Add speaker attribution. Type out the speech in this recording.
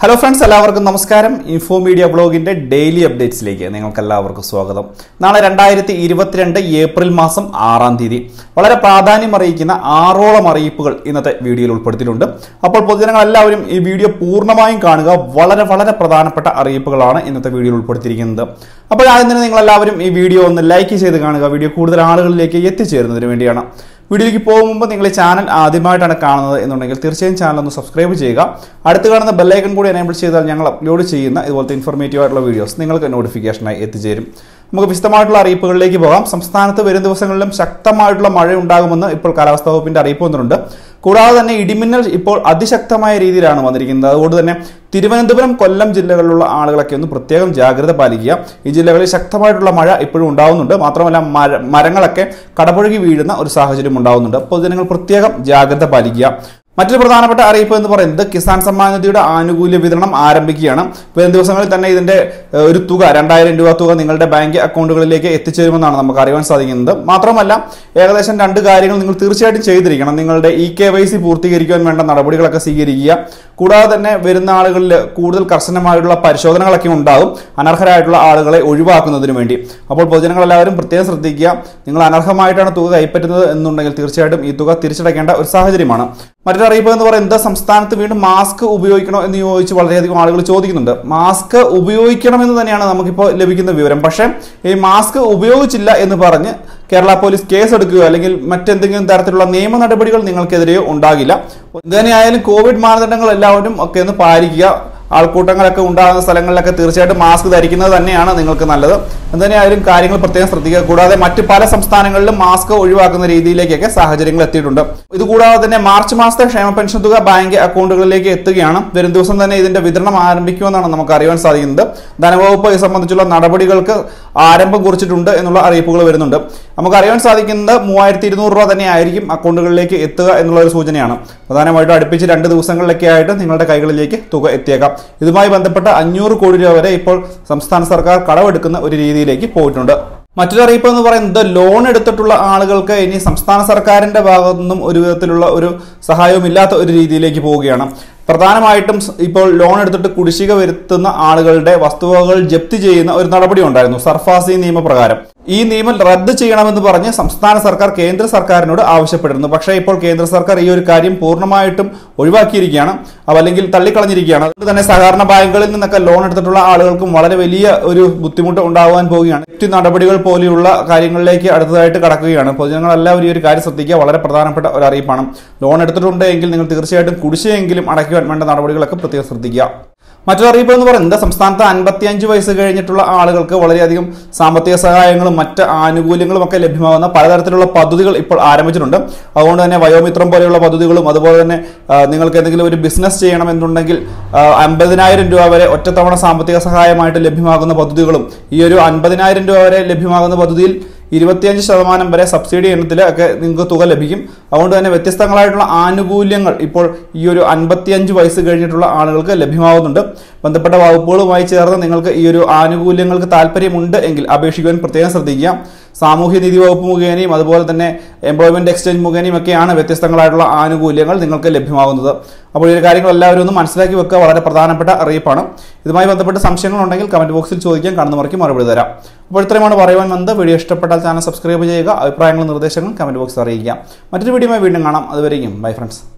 Speaker 1: hello friends എല്ലാവർക്കും നമസ്കാരം info media ബ്ലോഗിന്റെ ഡെയിലി അപ്ഡേറ്റ്സിലേക്ക് നിങ്ങൾക്ക് എല്ലാവർക്കും സ്വാഗതം നാളെ രണ്ടായിരത്തി ഇരുപത്തിരണ്ട് ഏപ്രിൽ മാസം ആറാം തീയതി വളരെ പ്രാധാന്യം അറിയിക്കുന്ന ആറോളം അറിയിപ്പുകൾ ഇന്നത്തെ വീഡിയോയിൽ ഉൾപ്പെടുത്തിയിട്ടുണ്ട് അപ്പോൾ പൊതുജനങ്ങൾ എല്ലാവരും ഈ വീഡിയോ പൂർണ്ണമായും കാണുക വളരെ വളരെ പ്രധാനപ്പെട്ട അറിയിപ്പുകളാണ് ഇന്നത്തെ വീഡിയോയിൽ ഉൾപ്പെടുത്തിയിരിക്കുന്നത് അപ്പോൾ ആദ്യം തന്നെ നിങ്ങൾ എല്ലാവരും ഈ വീഡിയോ ഒന്ന് ലൈക്ക് ചെയ്ത് കാണുക വീഡിയോ കൂടുതൽ ആളുകളിലേക്ക് എത്തിച്ചേരുന്നതിന് വേണ്ടിയാണ് വീഡിയോയിലേക്ക് പോകും മുമ്പ് നിങ്ങൾ ഈ ചാനൽ ആദ്യമായിട്ടാണ് കാണുന്നത് എന്നുണ്ടെങ്കിൽ തീർച്ചയായും ചാനൽ ഒന്ന് സബ്സ്ക്രൈബ് ചെയ്യുക അടുത്ത് കാണുന്ന ബെല്ലൈക്കൺ കൂടി എനേബിൾ ചെയ്താൽ ഞങ്ങൾ അപ്ലോഡ് ചെയ്യുന്ന ഇതുപോലത്തെ ഇൻഫോർമേറ്റീവ് ആയിട്ടുള്ള വീഡിയോസ് നിങ്ങൾക്ക് നോട്ടിഫിക്കേഷനായി എത്തിച്ചേരും നമുക്ക് വിശദമായിട്ടുള്ള അറിയിപ്പുകളിലേക്ക് പോകാം സംസ്ഥാനത്ത് വരും ദിവസങ്ങളിലും ശക്തമായിട്ടുള്ള മഴ ഉണ്ടാകുമെന്ന് ഇപ്പോൾ കാലാവസ്ഥാ വകുപ്പിന്റെ അറിയിപ്പ് വന്നിട്ടുണ്ട് കൂടാതെ തന്നെ ഇടിമിന്നൽ ഇപ്പോൾ അതിശക്തമായ രീതിയിലാണ് വന്നിരിക്കുന്നത് അതുകൊണ്ട് തന്നെ തിരുവനന്തപുരം കൊല്ലം ജില്ലകളിലുള്ള ആളുകളൊക്കെ ഒന്ന് പ്രത്യേകം ജാഗ്രത പാലിക്കുക ഈ ജില്ലകളിൽ ശക്തമായിട്ടുള്ള മഴ ഇപ്പോഴും ഉണ്ടാവുന്നുണ്ട് മാത്രമല്ല മര മരങ്ങളൊക്കെ കടപുഴകി വീഴുന്ന ഒരു സാഹചര്യം ഉണ്ടാവുന്നുണ്ട് പൊതുജനങ്ങൾ പ്രത്യേകം ജാഗ്രത പാലിക്കുക മറ്റൊരു പ്രധാനപ്പെട്ട അറിയിപ്പ് എന്ന് പറയുന്നത് കിസാൻ സമ്മാൻ നിധിയുടെ ആനുകൂല്യ വിതരണം ആരംഭിക്കുകയാണ് വരും ദിവസങ്ങളിൽ തന്നെ ഇതിന്റെ ഏഹ്, ഒരു തുക രണ്ടായിരം രൂപ തുക നിങ്ങളുടെ ബാങ്ക് അക്കൗണ്ടുകളിലേക്ക് എത്തിച്ചേരുമെന്നാണ് നമുക്ക് അറിയാൻ സാധിക്കുന്നത് മാത്രമല്ല ഏകദേശം രണ്ട് കാര്യങ്ങൾ നിങ്ങൾ തീർച്ചയായിട്ടും ചെയ്തിരിക്കണം നിങ്ങളുടെ ഇ കെ വൈ സി പൂർത്തീകരിക്കുവാൻ വേണ്ട നടപടികളൊക്കെ സ്വീകരിക്കുക കൂടാതെ തന്നെ വരുന്ന ആളുകളിൽ കൂടുതൽ കർശനമായിട്ടുള്ള പരിശോധനകളൊക്കെ ഉണ്ടാകും അനർഹരായിട്ടുള്ള ആളുകളെ ഒഴിവാക്കുന്നതിന് വേണ്ടി അപ്പോൾ പൊതുജനങ്ങൾ എല്ലാവരും പ്രത്യേകം ശ്രദ്ധിക്കുക നിങ്ങൾ അനർഹമായിട്ടാണ് തുക കൈപ്പറ്റുന്നത് എന്നുണ്ടെങ്കിൽ തീർച്ചയായിട്ടും ഈ തുക തിരിച്ചടയ്ക്കേണ്ട ഒരു സാഹചര്യമാണ് മറ്റൊരു അറിയിപ്പ് എന്ന് പറയുന്നത് സംസ്ഥാനത്ത് വീണ്ടും മാസ്ക് ഉപയോഗിക്കണോ എന്ന് ചോദിച്ച് വളരെയധികം ആളുകൾ ചോദിക്കുന്നുണ്ട് മാസ്ക് ഉപയോഗിക്കണമെന്ന് തന്നെയാണ് നമുക്കിപ്പോൾ ലഭിക്കുന്ന വിവരം പക്ഷേ ഈ മാസ്ക് ഉപയോഗിച്ചില്ല എന്ന് പറഞ്ഞ് കേരള പോലീസ് കേസ് എടുക്കുകയോ അല്ലെങ്കിൽ മറ്റെന്തെങ്കിലും തരത്തിലുള്ള നിയമ നടപടികൾ നിങ്ങൾക്കെതിരെയോ ഉണ്ടാകില്ല ഇതുതന്നെയായാലും കോവിഡ് മാനദണ്ഡങ്ങൾ എല്ലാവരും ഒക്കെ ഒന്ന് പാലിക്കുക ആൾക്കൂട്ടങ്ങളൊക്കെ ഉണ്ടാകുന്ന സ്ഥലങ്ങളിലൊക്കെ തീർച്ചയായിട്ടും മാസ്ക് ധരിക്കുന്നത് തന്നെയാണ് നിങ്ങൾക്ക് നല്ലത് എന്തുതന്നെയായാലും കാര്യങ്ങൾ പ്രത്യേകം ശ്രദ്ധിക്കുക കൂടാതെ മറ്റ് പല സംസ്ഥാനങ്ങളിലും മാസ്ക് ഒഴിവാക്കുന്ന രീതിയിലേക്കൊക്കെ സാഹചര്യങ്ങൾ എത്തിയിട്ടുണ്ട് ഇതുകൂടാതെ തന്നെ മാർച്ച് മാസത്തെ ക്ഷേമ പെൻഷൻ തുക ബാങ്ക് അക്കൗണ്ടുകളിലേക്ക് എത്തുകയാണ് വരും ദിവസം തന്നെ ഇതിന്റെ വിതരണം ആരംഭിക്കുമെന്നാണ് നമുക്ക് അറിയാൻ സാധിക്കുന്നത് ധനവകുപ്പ് ഇത് സംബന്ധിച്ചുള്ള നടപടികൾക്ക് ആരംഭം കുറിച്ചിട്ടുണ്ട് എന്നുള്ള അറിയിപ്പുകൾ വരുന്നുണ്ട് നമുക്ക് അറിയാൻ സാധിക്കുന്നത് മൂവായിരത്തി ഇരുന്നൂറ് രൂപ തന്നെ ആയിരിക്കും അക്കൗണ്ടുകളിലേക്ക് എത്തുക എന്നുള്ള ഒരു സൂചനയാണ് പ്രധാനമായിട്ടും അടുപ്പിച്ച് രണ്ട് ദിവസങ്ങളിലൊക്കെ ആയിട്ട് നിങ്ങളുടെ കൈകളിലേക്ക് തുക എത്തിയേക്കാം ഇതുമായി ബന്ധപ്പെട്ട അഞ്ഞൂറ് കോടി രൂപ വരെ ഇപ്പോൾ സംസ്ഥാന സർക്കാർ കടമെടുക്കുന്ന ഒരു രീതിയിലേക്ക് പോയിട്ടുണ്ട് മറ്റൊരു അറിയിപ്പ് എന്ന് പറയുന്നത് ലോൺ എടുത്തിട്ടുള്ള ആളുകൾക്ക് ഇനി സംസ്ഥാന സർക്കാരിന്റെ ഭാഗത്തു നിന്നും ഒരു വിധത്തിലുള്ള ഒരു സഹായവും ഇല്ലാത്ത ഒരു രീതിയിലേക്ക് പോവുകയാണ് പ്രധാനമായിട്ടും സ് ഇപ്പോൾ ലോൺ എടുത്തിട്ട് കുടിശ്ശിക വരുത്തുന്ന ആളുകളുടെ വസ്തുവകകൾ ജപ്തി ചെയ്യുന്ന ഒരു നടപടി ഉണ്ടായിരുന്നു സർഫാസി നിയമപ്രകാരം ഈ നിയമം റദ്ദ് ചെയ്യണമെന്ന് പറഞ്ഞ് സംസ്ഥാന സർക്കാർ കേന്ദ്ര സർക്കാരിനോട് ആവശ്യപ്പെട്ടിരുന്നു പക്ഷേ ഇപ്പോൾ കേന്ദ്ര സർക്കാർ ഈ ഒരു കാര്യം പൂർണ്ണമായിട്ടും ഒഴിവാക്കിയിരിക്കുകയാണ് അവ അല്ലെങ്കിൽ തള്ളിക്കളഞ്ഞിരിക്കുകയാണ് അതുകൊണ്ട് തന്നെ സഹകരണ ബാങ്കുകളിൽ നിന്നൊക്കെ ലോൺ എടുത്തിട്ടുള്ള ആളുകൾക്കും വളരെ വലിയ ഒരു ബുദ്ധിമുട്ട് ഉണ്ടാകുവാൻ പോവുകയാണ് മറ്റു നടപടികൾ പോലെയുള്ള കാര്യങ്ങളിലേക്ക് അടുത്തതായിട്ട് കടക്കുകയാണ് പൊതുജനങ്ങൾ എല്ലാവരും ഈ ഒരു കാര്യം ശ്രദ്ധിക്കുക വളരെ പ്രധാനപ്പെട്ട ഒരു അറിയിപ്പാണ് ലോൺ എടുത്തിട്ടുണ്ട് എങ്കിൽ നിങ്ങൾ തീർച്ചയായിട്ടും കുടിശ്ശിയെങ്കിലും അടയ്ക്കുവാൻ വേണ്ട നടപടികളൊക്കെ പ്രത്യേകം ശ്രദ്ധിക്കുക മറ്റൊരു അറിയിപ്പ് എന്ന് പറയുന്നത് സംസ്ഥാനത്ത് അൻപത്തിയഞ്ച് വയസ്സ് കഴിഞ്ഞിട്ടുള്ള ആളുകൾക്ക് വളരെയധികം സാമ്പത്തിക സഹായങ്ങളും മറ്റ് ആനുകൂല്യങ്ങളും ഒക്കെ ലഭ്യമാകുന്ന പലതരത്തിലുള്ള പദ്ധതികൾ ഇപ്പോൾ ആരംഭിച്ചിട്ടുണ്ട് അതുകൊണ്ട് തന്നെ വയോമിത്രം പോലെയുള്ള പദ്ധതികളും അതുപോലെ തന്നെ ആ, നിങ്ങൾക്ക് എന്തെങ്കിലും ഒരു ബിസിനസ് ചെയ്യണമെന്നുണ്ടെങ്കിൽ ആ, അമ്പതിനായിരം രൂപ വരെ ഒറ്റത്തവണ സാമ്പത്തിക സഹായമായിട്ട് ലഭ്യമാകുന്ന പദ്ധതികളും ഈ ഒരു അൻപതിനായിരം രൂപ വരെ ലഭ്യമാകുന്ന പദ്ധതിയിൽ ഇരുപത്തിയഞ്ച് ശതമാനം വരെ സബ്സിഡി ഇനത്തിൽ ഒക്കെ നിങ്ങൾക്ക് തുക ലഭിക്കും അതുകൊണ്ട് തന്നെ വ്യത്യസ്തങ്ങളായിട്ടുള്ള ആനുകൂല്യങ്ങൾ ഇപ്പോൾ ഈ ഒരു അൻപത്തിയഞ്ച് വയസ്സ് കഴിഞ്ഞിട്ടുള്ള ആളുകൾക്ക് ലഭ്യമാവുന്നുണ്ട് ബന്ധപ്പെട്ട വകുപ്പുകളുമായി ചേർന്ന് നിങ്ങൾക്ക് ഈ ഒരു ആനുകൂല്യങ്ങൾക്ക് താല്പര്യമുണ്ട് എങ്കിൽ അപേക്ഷിക്കുവാൻ പ്രത്യേകം ശ്രദ്ധിക്കുക സാമൂഹ്യ നീതി വകുപ്പ് മുഖേനയും അതുപോലെ തന്നെ എംപ്ലോയ്മെന്റ് എക്സ്ചേഞ്ച് മുഖേനയും ഒക്കെയാണ് വ്യത്യസ്തങ്ങളായിട്ടുള്ള ആനുകൂല്യങ്ങൾ നിങ്ങൾക്ക് ലഭ്യമാകുന്നത് അപ്പോൾ ഈ ഒരു കാര്യങ്ങൾ എല്ലാവരും ഒന്ന് മനസ്സിലാക്കി വെക്കുക വളരെ പ്രധാനപ്പെട്ട അറിയിപ്പാണ് ഇതുമായി ബന്ധപ്പെട്ട് സംശയങ്ങളുണ്ടെങ്കിൽ കമന്റ് ബോക്സിൽ ചോദിക്കാൻ കാണുന്നവർക്ക് മറുപടി തരാം അപ്പോൾ ഇത്രയുമാണ് പറയുവാൻ വന്നത് വീഡിയോ ഇഷ്ടപ്പെട്ടാൽ ചാനൽ സബ്സ്ക്രൈബ് ചെയ്യുക അഭിപ്രായങ്ങളും നിർദ്ദേശങ്ങളും കമന്റ് ബോക്സിൽ അറിയിക്കുക മറ്റൊരു വീഡിയോയുമായി വീണ്ടും കാണാം അതുവരെയും ബൈ ഫ്രണ്ട്സ്